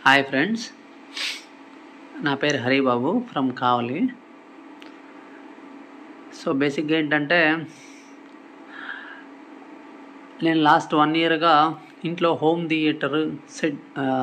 hi friends నా పేరు Haribabu from Kavali so బేసిక్గా ఏంటంటే నేను లాస్ట్ వన్ ఇయర్గా ఇంట్లో హోమ్ థియేటర్ సెట్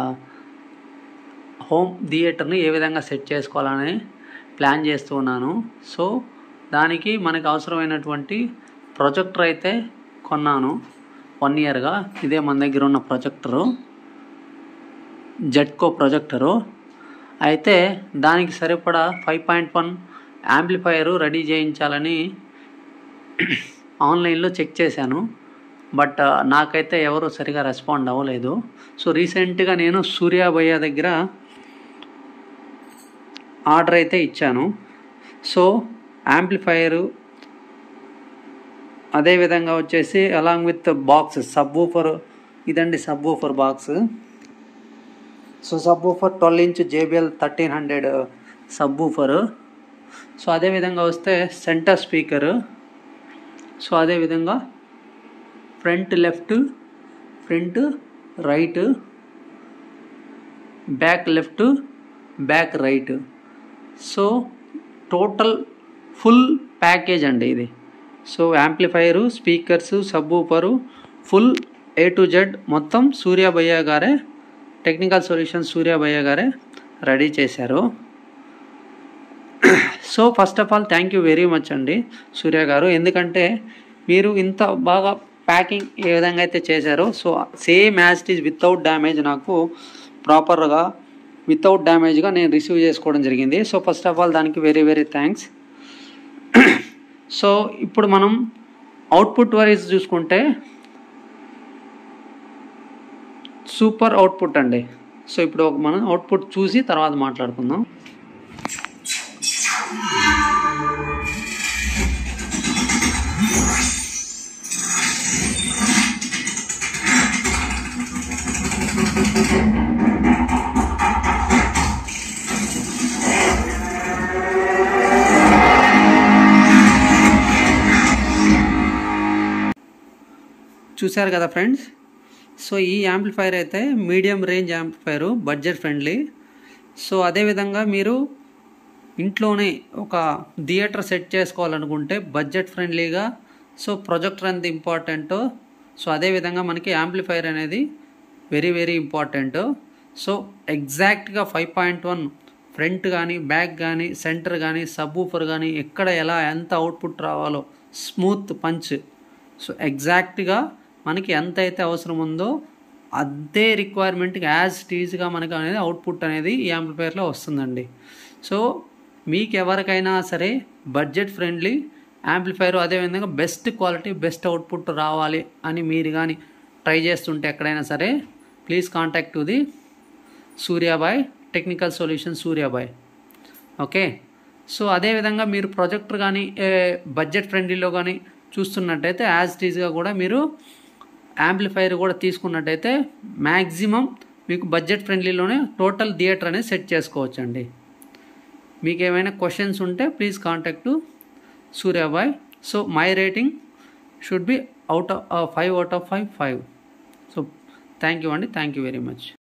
హోమ్ థియేటర్ని ఏ విధంగా సెట్ చేసుకోవాలని ప్లాన్ చేస్తూ ఉన్నాను సో దానికి మనకు అవసరమైనటువంటి ప్రొజెక్టర్ అయితే కొన్నాను వన్ ఇయర్గా ఇదే మన దగ్గర ఉన్న ప్రొజెక్టరు జెట్కో ప్రొజెక్టరు అయితే దానికి సరిపడా five point one amplifier ready చేయించాలని ఆన్లైన్లో చెక్ చేశాను బట్ నాకైతే ఎవరు సరిగా రెస్పాండ్ అవ్వలేదు సో రీసెంట్గా నేను సూర్యాభయ్య దగ్గర ఆర్డర్ అయితే ఇచ్చాను సో యాంప్లిఫైయరు అదేవిధంగా వచ్చేసి along with box subwoofer ఇదండి subwoofer box so subwoofer twelve inch JBL thirteen hundred subwoofer so అదేవిధంగా వస్తే సెంటర్ స్పీకర్ సో అదేవిధంగా front left front right back left back right so total full package అండి ఇది so amplifier speakers subwoofer full A to Z మొత్తం సూర్యాభయ్య గారే technical solution Suryabhaiya గారే ready చేశారు so first of all thank you very much అండి సూర్య గారు ఎందుకంటే మీరు ఇంత బాగా ప్యాకింగ్ ఏ విధంగా అయితే చేశారో so same as it is without damage నాకు ప్రాపర్గా వితౌట్ డ్యామేజ్గా నేను రిసీవ్ చేసుకోవడం జరిగింది సో ఫస్ట్ ఆఫ్ ఆల్ దానికి వెరీ వెరీ థ్యాంక్స్ సో ఇప్పుడు మనం అవుట్పుట్ వైజ్ చూసుకుంటే సూపర్ అవుట్పుట్ అండి సో ఇప్పుడు ఒక మనం అవుట్పుట్ చూసి తర్వాత మాట్లాడుకుందాం చూశారు కదా ఫ్రెండ్స్ సో ఈ యాంప్లిఫైర్ అయితే medium range amplifier budget friendly so అదేవిధంగా మీరు ఇంట్లోనే ఒక థియేటర్ సెట్ చేసుకోవాలనుకుంటే బడ్జెట్ ఫ్రెండ్లీగా సో ప్రొజెక్టర్ ఎంత ఇంపార్టెంటో సో అదేవిధంగా మనకి యాంప్లిఫైర్ అనేది వెరీ వెరీ ఇంపార్టెంట్ సో ఎగ్జాక్ట్గా ఫైవ్ పాయింట్ వన్ ఫ్రంట్ కానీ బ్యాక్ కానీ సెంటర్ కానీ సబ్ ఊఫర్ కానీ ఎక్కడ ఎలా ఎంత అవుట్పుట్ రావాలో స్మూత్ పంచ్ సో ఎగ్జాక్ట్గా మనకి ఎంత అయితే అవసరం ఉందో అదే రిక్వైర్మెంట్కి యాజ్ టీజ్గా మనకి అనేది అవుట్పుట్ అనేది ఈ యాంప్లిఫైర్లో వస్తుందండి సో మీకు ఎవరికైనా సరే బడ్జెట్ ఫ్రెండ్లీ యాంప్లిఫైర్ అదేవిధంగా బెస్ట్ క్వాలిటీ బెస్ట్ అవుట్పుట్ రావాలి అని మీరు కానీ ట్రై చేస్తుంటే ఎక్కడైనా సరే please contact to the Suryabhai technical solution Suryabhai okay so అదేవిధంగా మీరు ప్రొజెక్టర్ కానీ బడ్జెట్ ఫ్రెండ్లీలో కానీ చూస్తున్నట్టయితే యాజ్ టీజ్గా కూడా మీరు యాంప్లిఫైర్ కూడా తీసుకున్నట్టయితే మ్యాక్సిమం మీకు బడ్జెట్ ఫ్రెండ్లీలోనే టోటల్ థియేటర్ అనేది సెట్ చేసుకోవచ్చండి మీకు ఏమైనా క్వశ్చన్స్ ఉంటే please contact to Suryabhai so my rating should be out of five out of five five so thank you అండి థ్యాంక్ యూ వెరీ మచ్